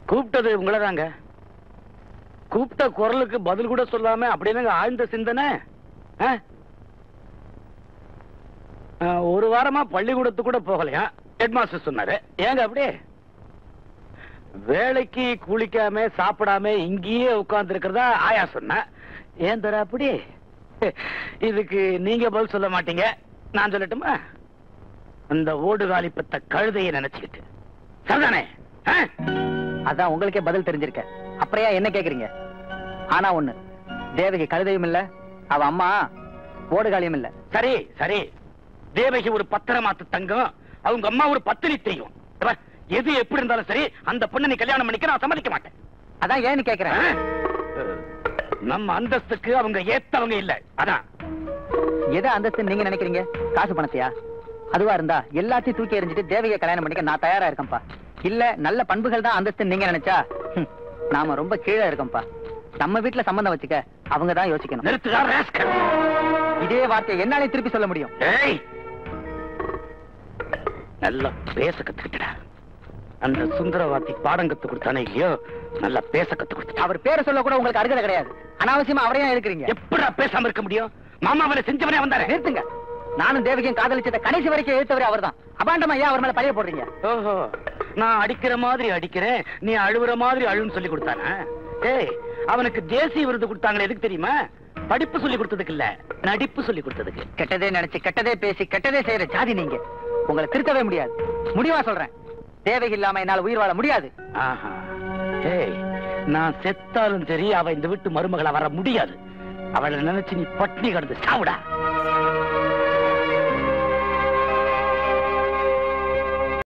கூப்பிட்டது உங்களதாங்க கூப்பிட்ட குரலுக்கு பதில் கூட சொல்லாம அப்படியே ஆழ்ந்த சிந்தனை ஆ? ஆ, ஒரு வாரமா பள்ளிக்கூடத்துக்கு கூட போகலையா ஹெட் மாஸ்டர் சொன்னாரு ஏங்க அப்படி வேலைக்கு குளிக்காம சாப்பிடாம இங்கேயே உட்கார்ந்து இருக்கிறதா ஆயா சொன்ன ஏன் தர அப்படி இதுக்கு நீங்க பதில் சொல்ல மாட்டீங்க நான் சொல்லட்டுமா அந்த ஓடுகாலி பெத்த கழுதையை நினைச்சுக்கிட்டு சரிதானே ஆ? அதான் உங்களுக்கே பதில் தெரிஞ்சிருக்க அப்புறையா என்ன கேக்குறீங்க ஆனா ஒண்ணு தேவகி கழுதையும் இல்ல அவ அம்மா ஓடுகாலியும் இல்ல சரி சரி தேவகி ஒரு பத்திரமாத்து தங்கம் அவங்க அம்மா ஒரு பத்தினி தெரியும் எது எப்படி இருந்தாலும் சரி அந்த பொண்ணை நீ கல்யாணம் பண்ணிக்க நான் சம்மதிக்க மாட்டேன் அதான் ஏன்னு கேக்குறேன் ஆ? நம்ம அந்தஸ்துக்கு அவங்க ஏத்தவங்க இல்ல அதான் எதை அந்தஸ்து நீங்க நினைக்கிறீங்க காசு பணத்தையா அதுவா இருந்தா எல்லாத்தையும் தூக்கி எறிஞ்சிட்டு தேவகியை கல்யாணம் பண்ணிக்க நான் தயாரா இருக்கேன்ப்பா இல்ல நல்ல பண்புகள் தான் அந்தஸ்து நீங்க நினைச்சா ஹம், நாம ரொம்ப கீழே இருக்கோம்ப்பா நம்ம வீட்டுல சம்பந்தம் வச்சுக்க அவங்க தான் யோசிக்கணும் நிறுத்துதா ராஸ்கல் இதே வார்த்தையை என்னாலே திருப்பி சொல்ல முடியும் ஏய் நல்லா பேச கத்துக்கிட்டடா அந்த சுந்தரவாதி பாடம் கத்து கொடுத்தானே இல்லையோ நல்லா பேச கத்து கொடுத்துட்டா அவர் பேரை சொல்ல கூட உங்களுக்கு அருகதை கிடையாது அனாவசியமா அவரையும் இருக்கிறீங்க எப்படா பேசாம இருக்க முடியும் மாமாவனை செஞ்சவனே வந்தாரு நிறுத்துங்க நானும் தேவகியும் காதலிச்சத கடைசி வரைக்கும் எழுத்தவரே அவர்தான் அபாண்டமா ஏன் அவர் மேல பழைய போடுறீங்க ஓஹோ நான் அடிக்கிற மாதிரி அடிக்கிறேன் நீ அழுவுற மாதிரி அழுன்னு சொல்லி கொடுத்தானா ஏய் அவனுக்கு தேசிய விருது கொடுத்தாங்களே எதுக்கு தெரியுமா படிப்பு சொல்லி கொடுத்ததுக்கு இல்ல நடிப்பு சொல்லி கொடுத்ததுக்கு கெட்டதே நினைச்சு கெட்டதே பேசி கெட்டதே செய்யற ஜாதி நீங்க உங்களை திருத்தவே முடியாது முடிவா சொல்றேன் தேவகி இல்லாம என்னால உயிர் வாழ முடியாது ஆஹா ஏய் நான் செத்தாலும் சரி அவ இந்த வீட்டு மருமகளா வர முடியாது அவளை நினைச்சு நீ பட்னி கிடந்து சாவுடா